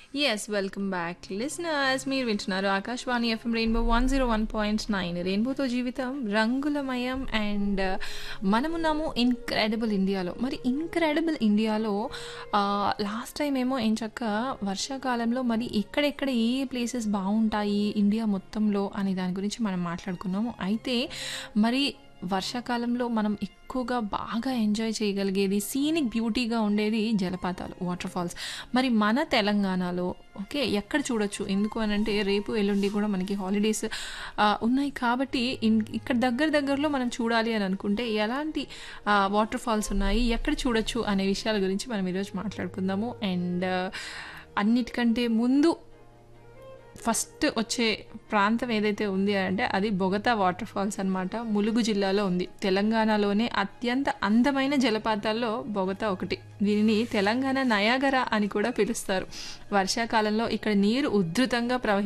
yes welcome back listeners మీరు వింటున్నారు Akashvani FM Rainbow one zero one point nine రెయిన్బోతో జీవితం రంగులమయం అండ్ మనమున్నాము ఇన్క్రెడిబుల్ ఇండియాలో మరి ఇన్క్రెడిబుల్ ఇండియాలో లాస్ట్ టైం ఏమో ఏం చక్క వర్షాకాలంలో మరి ఎక్కడెక్కడ ఏ ప్లేసెస్ బాగుంటాయి ఇండియా మొత్తంలో అనే దాని గురించి మనం మాట్లాడుకున్నాము అయితే మరి వర్షాకాలంలో మనం ఎక్కువగా బాగా ఎంజాయ్ చేయగలిగేది సీనిక్ బ్యూటీగా ఉండేది జలపాతాలు వాటర్ ఫాల్స్ మరి మన తెలంగాణలో ఓకే ఎక్కడ చూడొచ్చు ఎందుకు అని అంటే రేపు ఎల్లుండి కూడా మనకి హాలిడేస్ ఉన్నాయి కాబట్టి ఇన్ ఇక్కడ దగ్గర దగ్గరలో మనం చూడాలి అని అనుకుంటే ఎలాంటి వాటర్ ఫాల్స్ ఉన్నాయి ఎక్కడ చూడొచ్చు అనే విషయాల గురించి మనం ఈరోజు మాట్లాడుకుందాము అండ్ అన్నిటికంటే ముందు ఫస్ట్ వచ్చే ప్రాంతం ఏదైతే ఉంది అంటే అది బొగతా వాటర్ ఫాల్స్ అనమాట ములుగు జిల్లాలో ఉంది తెలంగాణలోనే అత్యంత అందమైన జలపాతాల్లో బొగతా ఒకటి దీనిని తెలంగాణ నయాగర అని కూడా పిలుస్తారు వర్షాకాలంలో ఇక్కడ నీరు ఉధృతంగా ప్రవహి